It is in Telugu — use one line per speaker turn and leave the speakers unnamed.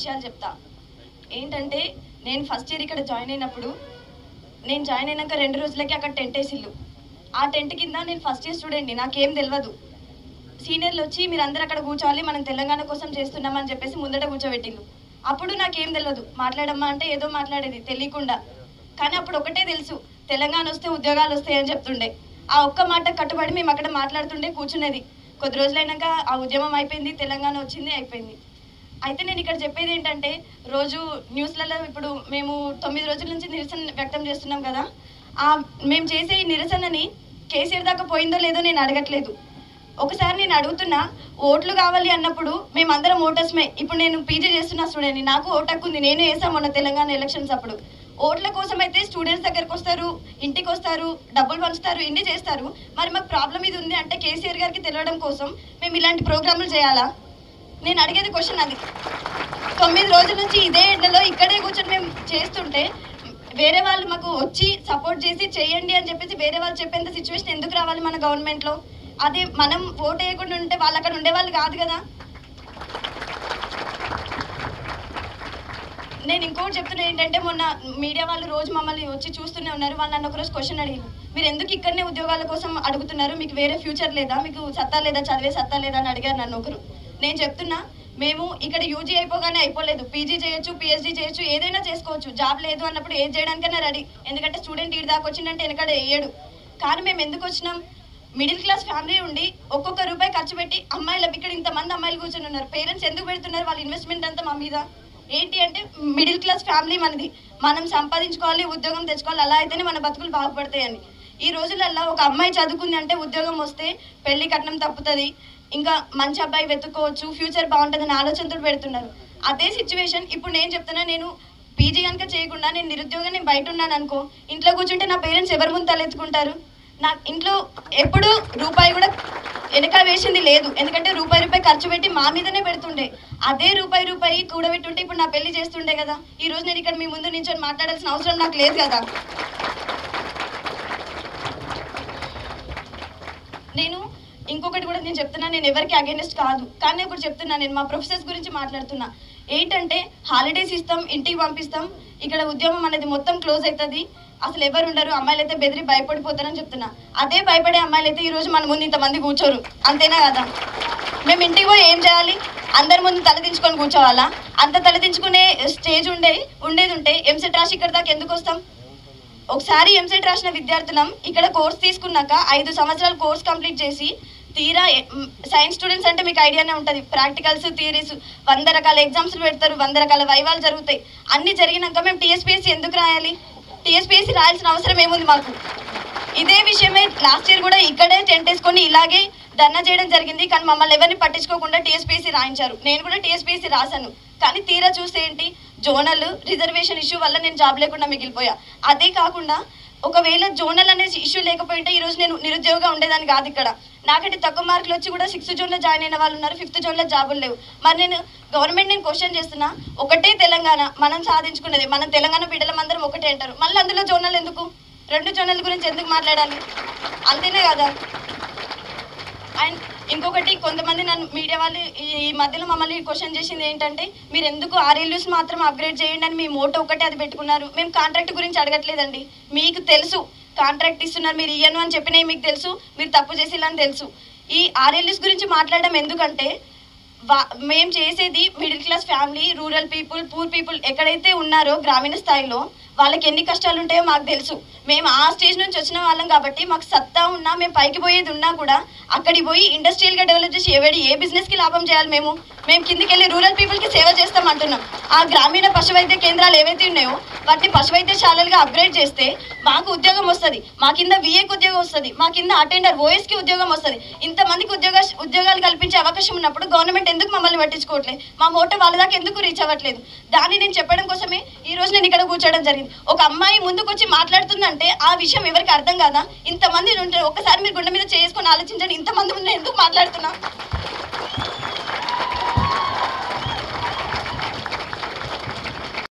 విషయాలు చెప్తా ఏంటంటే నేను ఫస్ట్ ఇయర్ ఇక్కడ జాయిన్ అయినప్పుడు నేను జాయిన్ అయినాక రెండు రోజులకి అక్కడ టెంట్ వేసిల్లు ఆ టెంట్ కింద నేను ఫస్ట్ ఇయర్ స్టూడెంట్ని నాకేం తెలియదు సీనియర్లు వచ్చి మీరు అందరు అక్కడ కూర్చోవాలి మనం తెలంగాణ కోసం చేస్తున్నామని చెప్పేసి ముందట కూర్చోబెట్టిండు అప్పుడు నాకేం తెలియదు మాట్లాడమ్మా అంటే ఏదో మాట్లాడేది తెలియకుండా కానీ అప్పుడు ఒకటే తెలుసు తెలంగాణ వస్తే ఉద్యోగాలు వస్తాయని చెప్తుండే ఆ ఒక్క మాట కట్టుబడి మేము అక్కడ మాట్లాడుతుండే కూర్చునేది కొద్ది రోజులైనాక ఆ ఉద్యమం అయిపోయింది తెలంగాణ వచ్చింది అయిపోయింది అయితే నేను ఇక్కడ చెప్పేది ఏంటంటే రోజు న్యూస్లలో ఇప్పుడు మేము తొమ్మిది రోజుల నుంచి నిరసన వ్యక్తం చేస్తున్నాం కదా ఆ మేము చేసే ఈ నిరసనని కేసీఆర్ దాకా పోయిందో లేదో నేను అడగట్లేదు ఒకసారి నేను అడుగుతున్నా ఓట్లు కావాలి అన్నప్పుడు మేమందరం ఓటర్స్మే ఇప్పుడు నేను పీజీ చేస్తున్న స్టూడెంట్ నాకు ఓటు హక్కు ఉంది నేను వేసాం మొన్న తెలంగాణ ఎలక్షన్స్ అప్పుడు ఓట్ల కోసం అయితే స్టూడెంట్స్ దగ్గరకు వస్తారు ఇంటికి వస్తారు డబ్బులు పంచుతారు ఇన్ని చేస్తారు మరి మాకు ప్రాబ్లం ఇది ఉంది అంటే కేసీఆర్ గారికి తెలియడం కోసం మేము ఇలాంటి ప్రోగ్రాములు చేయాలా నేను అడిగేది క్వశ్చన్ అది తొమ్మిది రోజుల నుంచి ఇదే ఎండలో ఇక్కడే కూర్చొని మేము చేస్తుంటే వేరే వాళ్ళు మాకు వచ్చి సపోర్ట్ చేసి చేయండి అని చెప్పేసి వేరే వాళ్ళు చెప్పేంత సిచ్యువేషన్ ఎందుకు రావాలి మన గవర్నమెంట్లో అదే మనం ఓట్ వేయకుండా ఉంటే వాళ్ళు అక్కడ ఉండేవాళ్ళు కాదు కదా నేను ఇంకోటి చెప్తున్నా ఏంటంటే మొన్న మీడియా వాళ్ళు రోజు మమ్మల్ని వచ్చి చూస్తూనే ఉన్నారు వాళ్ళు నన్ను ఒకరోజు క్వశ్చన్ అడిగారు మీరు ఎందుకు ఇక్కడనే ఉద్యోగాల కోసం అడుగుతున్నారు మీకు వేరే ఫ్యూచర్ లేదా మీకు సత్తా లేదా చదివే సత్తా లేదా అని అడిగారు నన్ను ఒకరు నేను చెప్తున్నా మేము ఇక్కడ యూజీ అయిపోగానే అయిపోలేదు పీజీ చేయొచ్చు పిహెచ్డీ చేయొచ్చు ఏదైనా చేసుకోవచ్చు జాబ్ లేదు అన్నప్పుడు ఏది చేయడానికైనా రెడీ ఎందుకంటే స్టూడెంట్ ఈడి దాకా వచ్చిందంటే వెనకడ వేయడు కానీ మేము ఎందుకు వచ్చినాం మిడిల్ క్లాస్ ఫ్యామిలీ ఉండి ఒక్కొక్క రూపాయి ఖర్చు పెట్టి అమ్మాయిలు ఇక్కడ ఇంతమంది అమ్మాయిలు కూర్చొని ఉన్నారు పేరెంట్స్ ఎందుకు పెడుతున్నారు వాళ్ళ ఇన్వెస్ట్మెంట్ అంతా మా మీద ఏంటి అంటే మిడిల్ క్లాస్ ఫ్యామిలీ మనది మనం సంపాదించుకోవాలి ఉద్యోగం తెచ్చుకోవాలి అలా అయితేనే మన బతుకులు బాగుపడతాయని ఈ రోజులల్లో ఒక అమ్మాయి చదువుకుంది అంటే ఉద్యోగం వస్తే పెళ్లి కట్నం తప్పుతుంది ఇంకా మంచి అబ్బాయి వెతుక్కోవచ్చు ఫ్యూచర్ బాగుంటుందని ఆలోచనతో పెడుతున్నారు అదే సిచ్యువేషన్ ఇప్పుడు నేను చెప్తున్నా నేను పీజీ కనుక చేయకుండా నేను నిరుద్యోగం నేను బయట ఉన్నాను అనుకో ఇంట్లో కూర్చుంటే నా పేరెంట్స్ ఎవరి ముందు తలెత్తుకుంటారు నా ఇంట్లో ఎప్పుడు రూపాయి కూడా వెనక వేసింది లేదు ఎందుకంటే రూపాయి రూపాయి ఖర్చు పెట్టి మా మీదనే పెడుతుండే అదే రూపాయి రూపాయి కూడబెట్టుంటే ఇప్పుడు నా పెళ్లి చేస్తుండే కదా ఈ రోజు నేను ఇక్కడ మీ ముందు నించొని మాట్లాడాల్సిన అవసరం నాకు లేదు కదా నేను ఇంకొకటి కూడా నేను చెప్తున్నా నేను ఎవరికి అగేనెస్ట్ కాదు కానీ ఒకటి చెప్తున్నా నేను మా ప్రొఫెసర్స్ గురించి మాట్లాడుతున్నా ఏంటంటే హాలిడేస్ ఇస్తాం ఇంటికి పంపిస్తాం ఇక్కడ ఉద్యమం అనేది మొత్తం క్లోజ్ అవుతుంది అసలు ఎవరు ఉండరు అమ్మాయిలు అయితే బెదిరి భయపడిపోతారని చెప్తున్నా అదే భయపడే అమ్మాయిలు అయితే ఈ రోజు మన ముందు ఇంతమంది కూర్చోరు అంతేనా కదా మేము ఇంటికి పోయి ఏం చేయాలి అందరి ముందు తలదించుకొని కూర్చోవాలా అంత తలదించుకునే స్టేజ్ ఉండే ఉండేది ఉంటే ఎంసెట్ రాసి ఇక్కడ దాకా ఎందుకు వస్తాం ఒకసారి ఎంసెట్ రాసిన విద్యార్థులం ఇక్కడ కోర్స్ తీసుకున్నాక ఐదు సంవత్సరాలు కోర్స్ కంప్లీట్ చేసి తీరా సైన్స్ స్టూడెంట్స్ అంటే మీకు ఐడియానే ఉంటుంది ప్రాక్టికల్స్ థియరీస్ వంద రకాల ఎగ్జామ్స్ పెడతారు వంద రకాల వైవాలు జరుగుతాయి అన్ని జరిగినాక మేము టీఎస్పీఎస్సీ ఎందుకు రాయాలి టీఎస్పీఎస్సీ రాయాల్సిన అవసరం ఏముంది మాకు ఇదే విషయమే లాస్ట్ ఇయర్ కూడా ఇక్కడే టెంట్ వేసుకొని ఇలాగే ధర్నా చేయడం జరిగింది కానీ మమ్మల్ని ఎవరిని పట్టించుకోకుండా టీఎస్పీఎస్సీ రాయించారు నేను కూడా టీఎస్పీఎస్సీ రాశాను కానీ తీరా చూస్తే ఏంటి జోనల్ రిజర్వేషన్ ఇష్యూ వల్ల నేను జాబ్ లేకుండా మిగిలిపోయా అదే కాకుండా ఒకవేళ జోనల్ అనే ఇష్యూ లేకపోయింటే ఈ రోజు నేను నిరుద్యోగంగా ఉండేదాన్ని కాదు ఇక్కడ నాకంటే తక్కువ మార్కులు వచ్చి కూడా సిక్స్త్ జోన్లో జాయిన్ అయిన వాళ్ళు ఉన్నారు ఫిఫ్త్ జోన్లో జాబులు లేవు మరి నేను గవర్నమెంట్ నేను క్వశ్చన్ చేస్తున్నా ఒకటే తెలంగాణ మనం సాధించుకున్నది మనం తెలంగాణ బిడ్డలం అందరం ఒకటే అంటారు మళ్ళీ అందులో జోనల్ ఎందుకు రెండు జోనల్ గురించి ఎందుకు మాట్లాడాలి అంతేనే కదా అండ్ ఇంకొకటి కొంతమంది నన్ను మీడియా వాళ్ళు ఈ ఈ మధ్యలో మమ్మల్ని క్వశ్చన్ చేసింది ఏంటంటే మీరు ఎందుకు ఆర్ఎల్యూస్ మాత్రం అప్గ్రేడ్ చేయండి అని మీ మోటో ఒకటే అది పెట్టుకున్నారు మేము కాంట్రాక్ట్ గురించి అడగట్లేదండి మీకు తెలుసు కాంట్రాక్ట్ ఇస్తున్నారు మీరు ఇయ్యను అని చెప్పినవి మీకు తెలుసు మీరు తప్పు చేసిల్లని తెలుసు ఈ ఆర్ఎల్యూస్ గురించి మాట్లాడడం ఎందుకంటే వా మేము చేసేది middle class family rural people poor people ఎక్కడైతే ఉన్నారో గ్రామీణ స్థాయిలో వాళ్ళకి ఎన్ని కష్టాలు ఉంటాయో మాకు తెలుసు మేము ఆ స్టేజ్ నుంచి వచ్చిన వాళ్ళం కాబట్టి మాకు సత్తా ఉన్నా మేము పైకి పోయేది ఉన్నా కూడా అక్కడికి పోయి ఇండస్ట్రియల్గా డెవలప్ చేసి ఎవడి ఏ బిజినెస్కి లాభం చేయాలి మేము మేము కిందికి వెళ్ళి రూరల్ పీపుల్కి సేవ చేస్తాం అంటున్నాం ఆ గ్రామీణ పశు వైద్య కేంద్రాలు ఏవైతే ఉన్నాయో వాటిని పశు వైద్యశాలలుగా అప్గ్రేడ్ చేస్తే మాకు ఉద్యోగం వస్తుంది మా కింద విఏకి ఉద్యోగం వస్తుంది మా కింద అటెండర్ ఓఎస్కి ఉద్యోగం వస్తుంది ఇంతమందికి ఉద్యోగ ఉద్యోగాలు కల్పించే అవకాశం ఉన్నప్పుడు గవర్నమెంట్ ఎందుకు మమ్మల్ని పట్టించుకోవట్లేదు మా మోటో వాళ్ళ దాకా ఎందుకు రీచ్ అవ్వట్లేదు దాన్ని నేను చెప్పడం కోసమే ఈ రోజు నేను ఇక్కడ కూర్చోవడం జరిగింది ఒక అమ్మాయి ముందుకు వచ్చి మాట్లాడుతుందంటే ఆ విషయం ఎవరికి అర్థం కాదా ఇంతమంది ఉంటారు ఒక్కసారి మీరు గుండె మీద చేసుకొని ఆలోచించండి ఇంతమంది ముందు ఎందుకు మాట్లాడుతున్నా